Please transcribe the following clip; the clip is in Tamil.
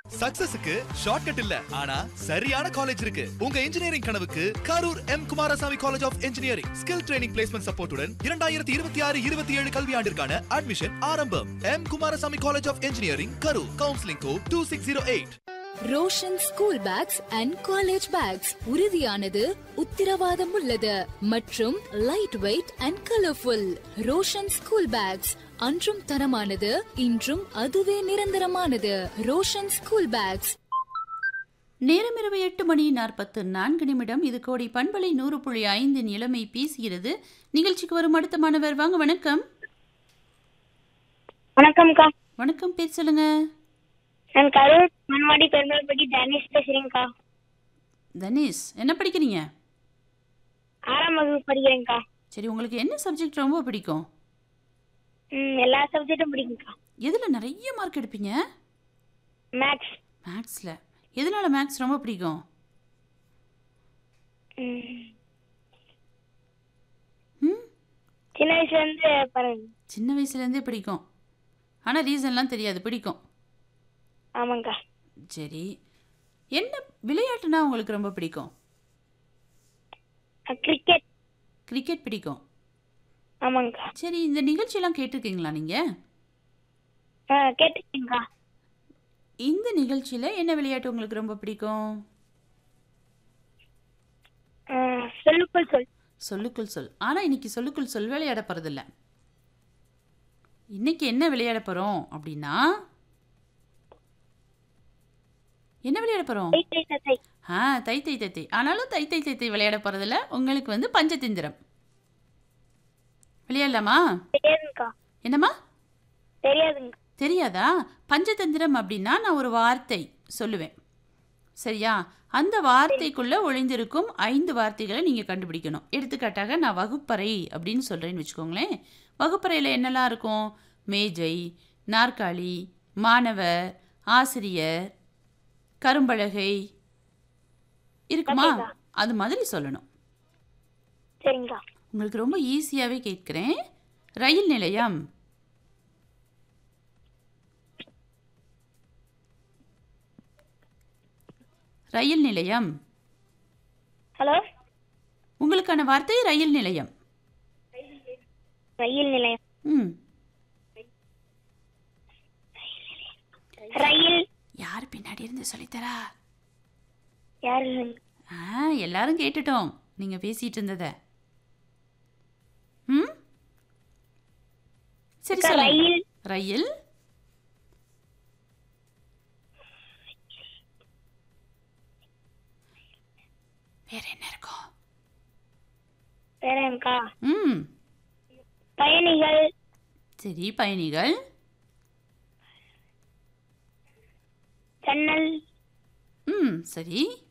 சக்சஸுக்கு ஷார்ட்கட் இல்ல ஆனா சரியான காலேஜ் இருக்கு உங்க இன்ஜினியரிங் கனவுக்கு Karur M Kumarasamy college of engineering skill training placement சப்போர்ட்டுடன் இரண்டாயிரத்தி இருபத்தி ஆறு இருபத்தி ஏழு கல்வியாண்டிற்கான அட்மிஷன் ஆரம்பம் M Kumarasamy college of engineering Karur counselling code two six zero eight Roshan school bags and college bags உறுதியானது உத்திரவாதம் உள்ளது மற்றும் light weight and colourful Roshan school bags அன்றும் தரமானது இன்றும் அதுவே நிரந்தரமானது ரோஷன் ஸ்கூல் பேக்ஸ் நேரம் இரவு எட்டு மணி நாற்பத்து நான்கு நிமிடம் இது கோடி பண்பலை நூறு புள்ளி ஐந்தின் இளமை பேசுகிறது நிகழ்ச்சிக்கு வரும் அடுத்த மாணவர் வாங்க வணக்கம் வணக்கம்க்கா வணக்கம் பேர் சொல்லுங்க நான் கரூர் மண்வாடி பெருமாள்பட்டி தனேஷ் பேசுறேங்க்கா தனேஷ் என்ன படிக்கிறீங்க ஆறாம் வகுப்பு படிக்கிறேங்க்கா சரி உங்களுக்கு என்ன சப்ஜெக்ட் ரொம்ப பிடிக்கும் ம் எல்லா சப்ஜெக்டும் பிடிக்கும்க்கா எதில் நிறைய மார்க் எடுப்பீங்க மேக்ஸ் மேக்ஸில் எதனால மேக்ஸ் ரொம்ப பிடிக்கும் ம் ம் சின்ன வயசுல இருந்து பாருங்க சின்ன வயசுலேருந்தே பிடிக்கும் ஆனால் ரீசன்லாம் தெரியாது பிடிக்கும் ஆமாங்க்கா சரி என்ன விளையாட்டுனா உங்களுக்கு ரொம்ப பிடிக்கும் கிரிக்கெட் கிரிக்கெட் பிடிக்கும் ஆமாங்க்கா சரி இந்த நிகழ்ச்சியெல்லாம் கேட்டிருக்கீங்களா நீங்கள் ஆ கேட்டுக்கீங்கக்கா இந்த நிகழ்ச்சியில் என்ன விளையாட்டு உங்களுக்கு ரொம்ப பிடிக்கும் சொல்லுக்குள் சொல் சொல்லுக்குள் சொல் ஆனால் இன்னைக்கு சொல்லுக்குள் சொல் விளையாட போகிறதில்ல இன்னைக்கு என்ன விளையாட போகிறோம் அப்படின்னா என்ன விளையாட போகிறோம் தை, தை, தை, தை. ஆ தை தை தை தை ஆனாலும் தை தை தை தை விளையாட போகிறதில்ல உங்களுக்கு வந்து பஞ்சதந்திரம் விளையாடலாமா தெரியாதுங்கக்கா என்னம்மா தெரியாதுங்க தெரியாதா பஞ்சதந்திரம் அப்படின்னா நான் ஒரு வார்த்தை சொல்லுவேன் சரியா அந்த வார்த்தைக்குள்ளே ஒளிந்திருக்கும் ஐந்து வார்த்தைகளை நீங்கள் கண்டுபிடிக்கணும் எடுத்துக்காட்டாக நான் வகுப்பறை அப்படின்னு சொல்கிறேன்னு வச்சுக்கோங்களேன் வகுப்பறையில் என்னெல்லாம் இருக்கும் மேஜை நாற்காலி மாணவர் ஆசிரியர் கரும்பலகை இருக்குமா ஓகேக்கா. அது மாதிரி சொல்லணும் சரிங்கக்கா உங்களுக்கு ரொம்ப ஈஸியாகவே கேட்குறேன் ரயில் நிலையம் ரயில் நிலையம் ஹலோ உங்களுக்கான வார்த்தை ரயில் நிலையம் ரயில் நிலையம் ம் ரயில் யார் பின்னாடி இருந்து சொல்லித்தரா யாரு ஆ எல்லாரும் கேட்டுட்டோம் நீங்கள் பேசிட்டு இருந்ததை ம் சரி அக்கா, சொல்லுங்க ரயில் ரயில் வேற என்ன இருக்கும் வேறேங்கக்கா ம் பயணிகள் சரி பயணிகள் ஜன்னல் ம் சரி